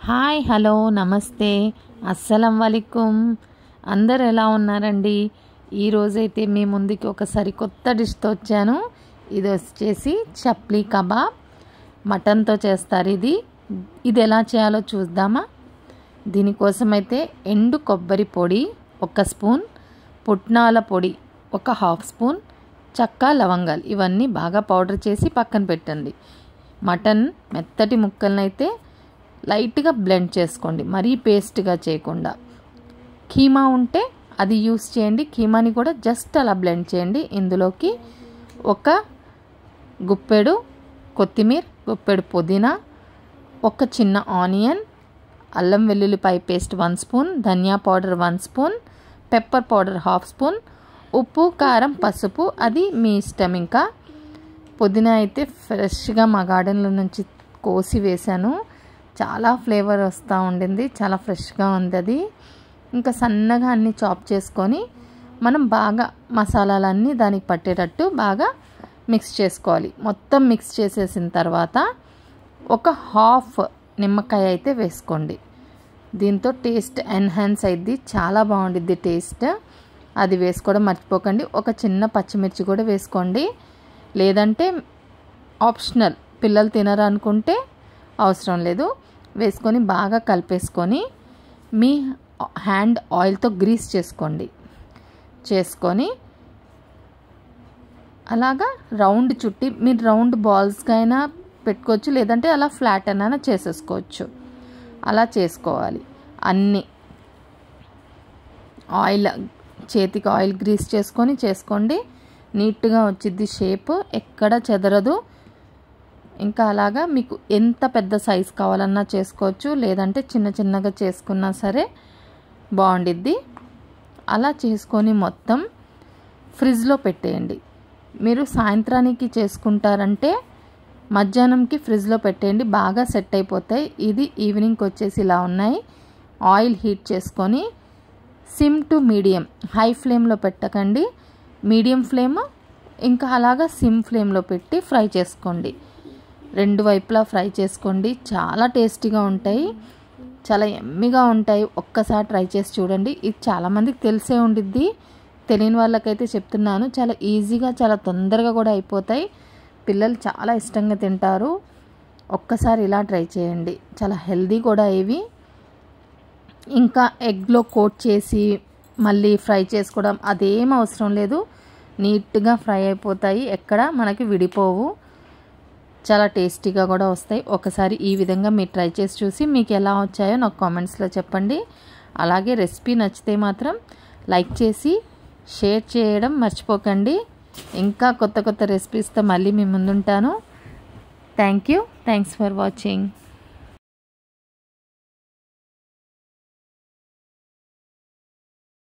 hi hello నమస్తే అస్సలం వలైకుం అందరు ఎలా ఉన్నారండి ఈరోజైతే మీ ముందుకి ఒక సరికొత్త డిష్తో వచ్చాను ఇది వచ్చేసి చప్లీ కబాబ్ మటన్తో చేస్తారు ఇది ఇది ఎలా చేయాలో చూద్దామా దీనికోసం అయితే ఎండు కొబ్బరి పొడి ఒక స్పూన్ పుట్నాల పొడి ఒక హాఫ్ స్పూన్ చక్క లవంగాలు ఇవన్నీ బాగా పౌడర్ చేసి పక్కన పెట్టండి మటన్ మెత్తటి ముక్కలను అయితే లైట్గా బ్లెండ్ చేసుకోండి మరీ పేస్ట్గా చేయకుండా కీమా ఉంటే అది యూస్ చేయండి కీమాని కూడా జస్ట్ అలా బ్లెండ్ చేయండి ఇందులోకి ఒక గుప్పెడు కొత్తిమీర గుప్పెడు పుదీనా ఒక చిన్న ఆనియన్ అల్లం వెల్లుల్లిపాయ పేస్ట్ వన్ స్పూన్ ధనియా powder one spoon pepper powder half spoon ఉప్పు కారం పసుపు అది మీ ఇష్టం ఇంకా పుదీనా అయితే ఫ్రెష్గా మా గార్డెన్లో నుంచి కోసి వేశాను చాలా ఫ్లేవర్ వస్తూ ఉండింది చాలా ఫ్రెష్గా ఉంది అది ఇంకా సన్నగా అన్నీ చాప్ చేసుకొని మనం బాగా మసాలాలన్నీ దానికి పట్టేటట్టు బాగా మిక్స్ చేసుకోవాలి మొత్తం మిక్స్ చేసేసిన తర్వాత ఒక హాఫ్ నిమ్మకాయ అయితే వేసుకోండి దీంతో టేస్ట్ ఎన్హాన్స్ అయింది చాలా బాగుండిద్ది టేస్ట్ అది వేసుకోవడం మర్చిపోకండి ఒక చిన్న పచ్చిమిర్చి కూడా వేసుకోండి లేదంటే ఆప్షనల్ పిల్లలు తినరు అనుకుంటే అవసరం లేదు వేసుకొని బాగా కలిపేసుకొని మీ హ్యాండ్ ఆయిల్తో గ్రీస్ చేసుకోండి చేసుకొని అలాగా రౌండ్ చుట్టి మీరు రౌండ్ బాల్స్గా అయినా పెట్టుకోవచ్చు లేదంటే అలా ఫ్లాట్ అయినా చేసేసుకోవచ్చు అలా చేసుకోవాలి అన్నీ ఆయిల్ చేతికి ఆయిల్ గ్రీస్ చేసుకొని చేసుకోండి నీట్గా వచ్చింది షేప్ ఎక్కడ చెదరదు ఇంకా అలాగా మీకు ఎంత పెద్ద సైజ్ కావాలన్నా చేసుకోవచ్చు లేదంటే చిన్న చిన్నగా చేసుకున్నా సరే బాగుండిద్ది అలా చేసుకొని మొత్తం ఫ్రిడ్జ్లో పెట్టేయండి మీరు సాయంత్రానికి చేసుకుంటారంటే మధ్యాహ్నంకి ఫ్రిడ్జ్లో పెట్టేయండి బాగా సెట్ అయిపోతాయి ఇది ఈవినింగ్కి వచ్చేసి ఇలా ఉన్నాయి ఆయిల్ హీట్ చేసుకొని సిమ్ టు మీడియం హై ఫ్లేమ్లో పెట్టకండి మీడియం ఫ్లేమ్ ఇంకా అలాగా సిమ్ ఫ్లేమ్లో పెట్టి ఫ్రై చేసుకోండి రెండు వైపులా ఫ్రై చేసుకోండి చాలా టేస్టీగా ఉంటాయి చాలా ఎమ్మిగా ఉంటాయి ఒక్కసారి ట్రై చేసి చూడండి ఇది చాలామందికి తెలిసే ఉండిద్ది తెలియని వాళ్ళకైతే చెప్తున్నాను చాలా ఈజీగా చాలా తొందరగా కూడా అయిపోతాయి పిల్లలు చాలా ఇష్టంగా తింటారు ఒక్కసారి ఇలా ట్రై చేయండి చాలా హెల్దీ కూడా ఇవి ఇంకా ఎగ్లో కోట్ చేసి మళ్ళీ ఫ్రై చేసుకోవడం అదేం అవసరం లేదు నీట్గా ఫ్రై అయిపోతాయి ఎక్కడ మనకి విడిపోవు చాలా టేస్టీగా కూడా వస్తాయి ఒకసారి ఈ విధంగా మీరు ట్రై చేసి చూసి మీకు ఎలా వచ్చాయో నాకు కామెంట్స్లో చెప్పండి అలాగే రెసిపీ నచ్చితే మాత్రం లైక్ చేసి షేర్ చేయడం మర్చిపోకండి ఇంకా కొత్త కొత్త రెసిపీస్తో మళ్ళీ మీ ముందుంటాను thank you thanks for watching